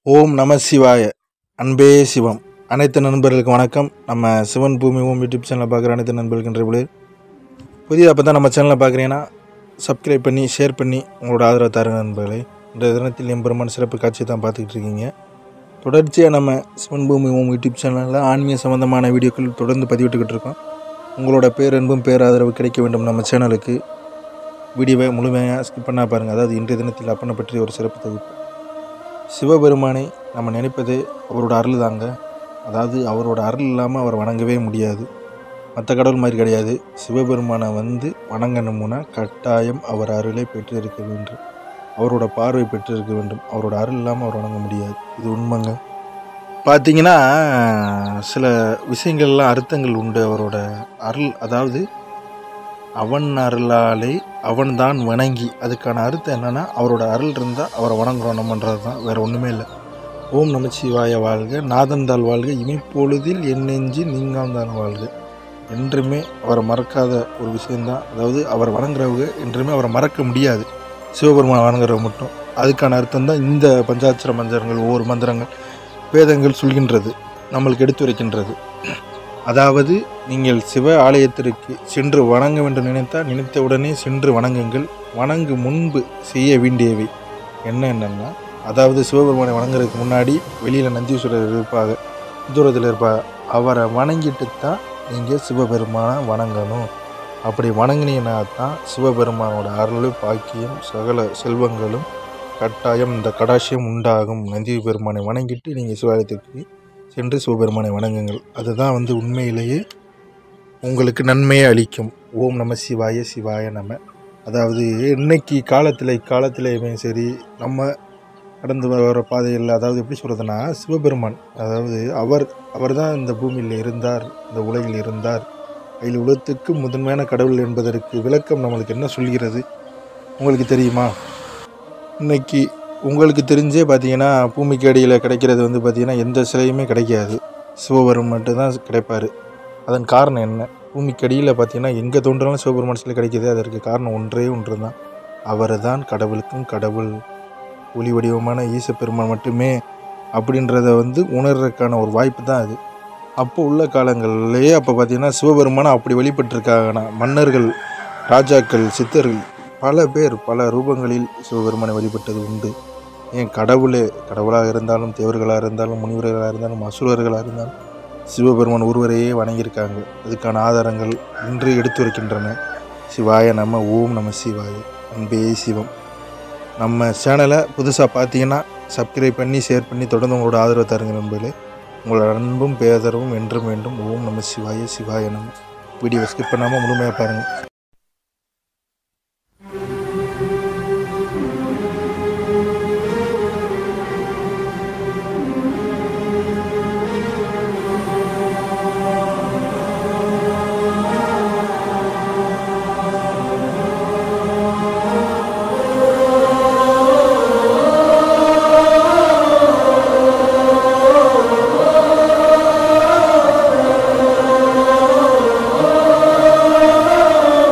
ஓம் நம சிவாய அன்பே சிவம் அனைத்து நண்பர்களுக்கும் வணக்கம் நம்ம சிவன் பூமி ஓம் யூடியூப் சேனலில் பார்க்குற அனைத்து நண்பர்களுக்கு இன்று புதிதாக அப்போ தான் நம்ம சேனலில் பார்க்குறீங்கன்னா சப்ஸ்கிரைப் பண்ணி ஷேர் பண்ணி உங்களோட ஆதரவை தருங்க நண்பர்களே இந்த தினத்தில் எம்பெருமான சிறப்பு காட்சியை தான் பார்த்துக்கிட்டு இருக்கீங்க தொடர்ச்சியாக நம்ம சிவன் பூமி ஓம் யூடியூப் சேனலில் ஆன்மீக சம்பந்தமான வீடியோக்கள் தொடர்ந்து பதிவிட்டுக்கிட்டு இருக்கோம் உங்களோட பேரன்பும் பேராதரவு கிடைக்க வேண்டும் நம்ம சேனலுக்கு வீடியோவை முழுமையாக ஸ்கிப் பண்ணா பாருங்கள் அதாவது இன்றைய தினத்தில் அப்பனை பற்றிய ஒரு சிறப்பு தொகுப்பு சிவபெருமானை நம்ம நினைப்பது அவரோட அருள் தாங்க அதாவது அவரோட அருள் இல்லாமல் அவர் வணங்கவே முடியாது மற்ற கடவுள் மாதிரி கிடையாது சிவபெருமானை வந்து வணங்கணும்னா கட்டாயம் அவர் அருளை பெற்றிருக்க வேண்டும் அவரோட பார்வை பெற்றிருக்க வேண்டும் அவரோட அருள் இல்லாமல் அவர் வணங்க முடியாது இது உண்மைங்க பார்த்தீங்கன்னா சில விஷயங்கள்லாம் அர்த்தங்கள் உண்டு அவரோட அருள் அதாவது அவன் அருளாலே அவன்தான் வணங்கி அதுக்கான அர்த்தம் என்னன்னா அவரோட அருள் இருந்தால் அவரை வணங்குறோம் நம்மன்றது தான் வேற ஒன்றுமே இல்லை ஓம் நமச்சிவாய வாழ்க நாதந்தாள் வாழ்க இமைப்பொழுதில் என் நெஞ்சு நீங்காந்தான் வாழ்க என்றுமே அவரை மறக்காத ஒரு விஷயந்தான் அதாவது அவர் வணங்குறவங்க என்றுமே அவரை மறக்க முடியாது சிவபெருமான் வணங்குறவங்க மட்டும் அதுக்கான அர்த்தம் தான் இந்த பஞ்சாட்சர மந்திரங்கள் ஒவ்வொரு மந்திரங்கள் வேதங்கள் சொல்கின்றது நம்மளுக்கு எடுத்துரைக்கின்றது அதாவது நீங்கள் சிவ ஆலயத்திற்கு சென்று வணங்க வேண்டும் நினைத்தால் நினைத்த உடனே சென்று வணங்குங்கள் வணங்கு முன்பு செய்ய வேண்டியவை என்ன என்னன்னா அதாவது சிவபெருமானை வணங்குறதுக்கு முன்னாடி வெளியில் நந்தீஸ்வரர் இருப்பாங்க தூரத்தில் இருப்பாங்க அவரை வணங்கிட்டு தான் நீங்கள் சிவபெருமானை வணங்கணும் அப்படி வணங்கினீங்கன்னா தான் சிவபெருமானோட அருள் பாக்கியம் சகல செல்வங்களும் கட்டாயம் இந்த கடாட்சியம் உண்டாகும் நந்தி பெருமானை வணங்கிட்டு நீங்கள் சிவாலயத்துக்கு சென்று சிவபெருமானை வணங்குங்கள் அதுதான் வந்து உண்மையிலேயே உங்களுக்கு நன்மையை அளிக்கும் ஓம் நம சிவாய சிவாய நம அதாவது இன்னைக்கு காலத்தில் இக்காலத்திலையுமே சரி நம்ம கடந்து வர பாதையில் அதாவது எப்படி சொல்கிறதுனா சிவபெருமான் அதாவது அவர் அவர் தான் இந்த பூமியில் இருந்தார் இந்த உலகில் இருந்தார் அதில் உலகத்துக்கு முதன்மையான கடவுள் என்பதற்கு விளக்கம் நம்மளுக்கு என்ன சொல்கிறது உங்களுக்கு தெரியுமா இன்னைக்கு உங்களுக்கு தெரிஞ்சே பார்த்தீங்கன்னா பூமிக்கு அடியில் கிடைக்கிறது வந்து பார்த்தீங்கன்னா எந்த சிலையுமே கிடைக்காது சிவபெருமான் மட்டும்தான் கிடைப்பார் அதன் காரணம் என்ன பூமிக்கு அடியில் பார்த்தீங்கன்னா எங்கே தோன்றாலும் சிவபெருமான் சிலை கிடைக்கிது அதற்கு காரணம் ஒன்றே ஒன்று தான் அவர் தான் கடவுளுக்கும் கடவுள் ஒளி வடிவமான ஈச பெருமான் மட்டுமே அப்படின்றத வந்து உணர்றதுக்கான ஒரு வாய்ப்பு தான் அது அப்போ உள்ள காலங்கள்லேயே அப்போ பார்த்தீங்கன்னா சிவபெருமானை அப்படி வெளிப்பட்டிருக்காங்கன்னா மன்னர்கள் ராஜாக்கள் சித்தர்கள் பல பேர் பல ரூபங்களில் சிவபெருமானை வழிபட்டது உண்டு ஏன் கடவுளே கடவுளாக இருந்தாலும் தேவர்களாக இருந்தாலும் முனிவர்களாக இருந்தாலும் அசுரர்களாக இருந்தாலும் சிவபெருமான் ஒருவரையே வணங்கியிருக்காங்க அதுக்கான ஆதாரங்கள் இன்று எடுத்துரைக்கின்றன சிவாய நம்ம ஓம் நம சிவாய அன்பே சிவம் நம்ம சேனலை புதுசாக பார்த்தீங்கன்னா சப்ஸ்கிரைப் பண்ணி ஷேர் பண்ணி தொடர்ந்து உங்களோட ஆதரவை தருங்க நண்பர்களே உங்களோட அன்பும் பேதரவும் என்றும் வேண்டும் ஓம் நம சிவாய சிவாய நம்ம வீடியோ ஸ்கிப் பண்ணாமல் முழுமையாக பாருங்கள் ஓம்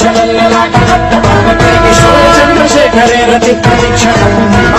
చంద్రశేఖరే రతి పరీక్షణం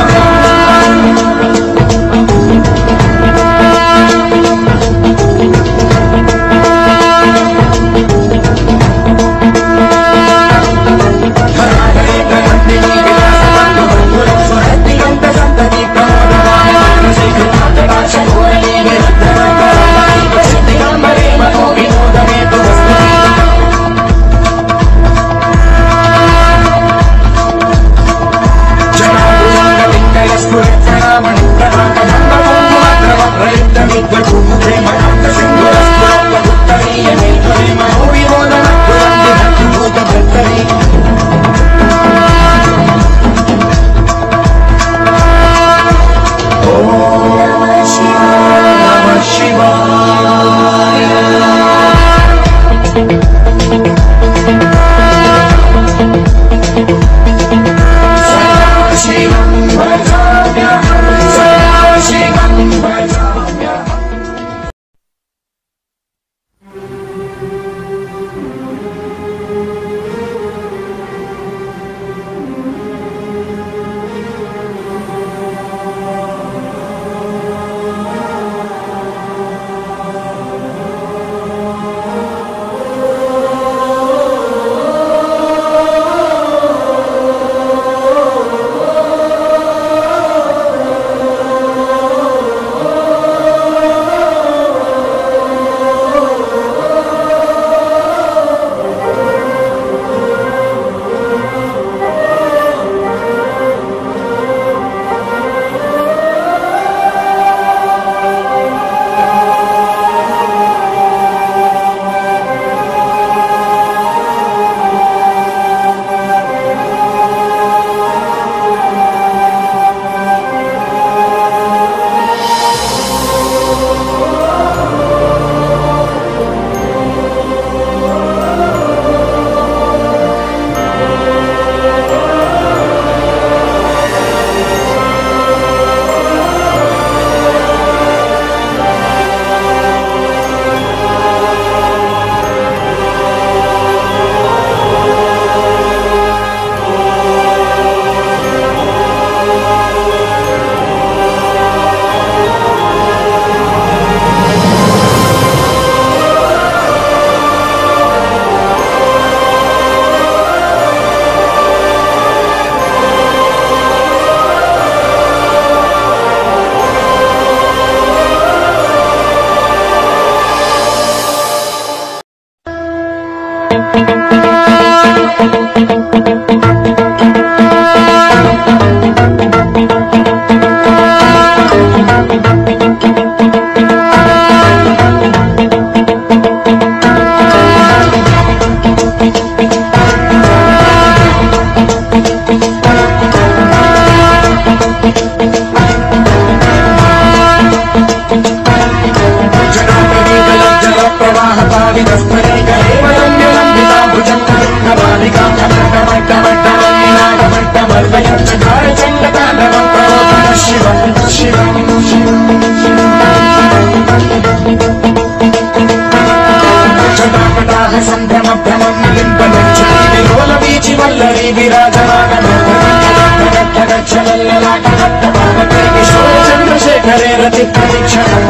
చంద్రశేఖరే రతి పరీక్షణం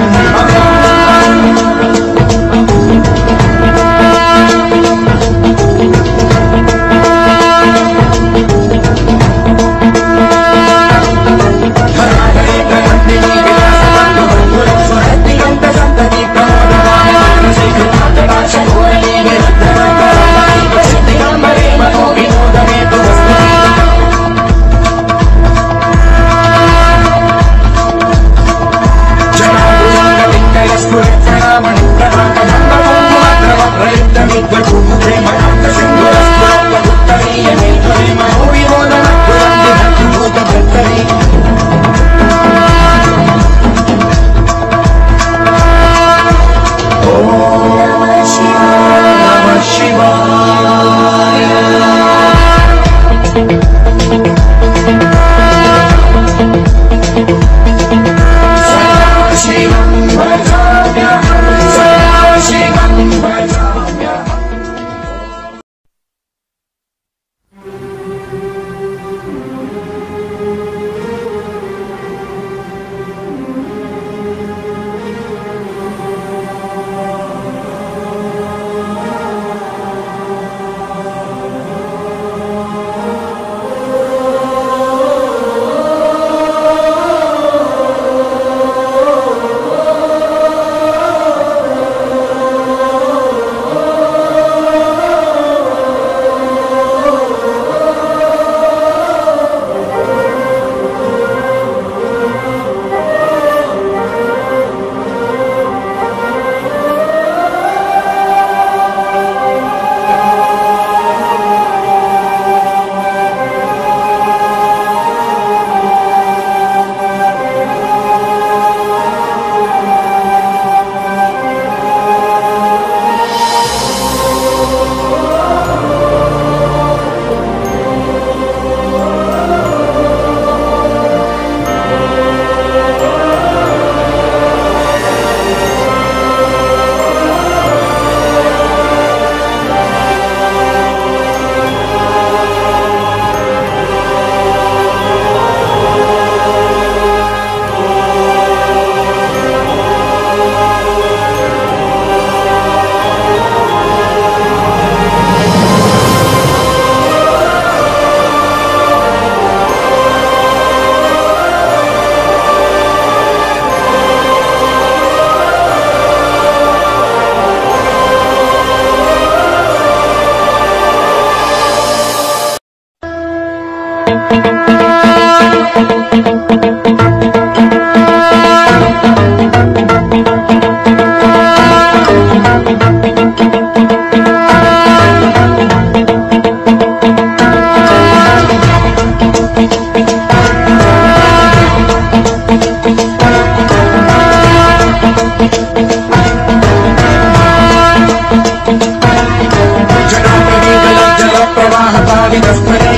जलप्रवाह पावितस्मय